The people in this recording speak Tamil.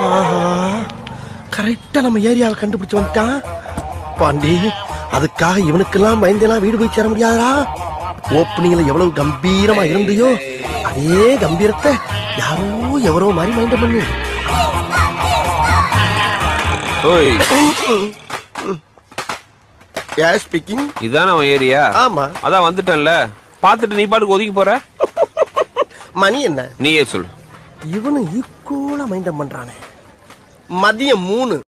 கரெக்டா நம்ம ஏரியாவை கண்டுபிடிச்சு வந்துட்டான் பாண்டி அதுக்காக இவனுக்கெல்லாம் பயந்தெல்லாம் வீடு போய் சேர முடியாதா ஓப்பனிங்ல எவ்வளவு கம்பீரமா இருந்தியோ அதே கம்பீரத்தை யாரோ எவரோ மாதிரி மைண்ட் பண்ணு ஓய் யார் ஸ்பீக்கிங் இதான அவன் ஏரியா ஆமா அதான் வந்துட்டேன்ல பாத்துட்டு நீ பாட்டுக்கு ஒதுக்கி போற மணி என்ன நீயே சொல்லு இவனு ஈக்குவலா மைண்டம் பண்றானே மதியம் மூணு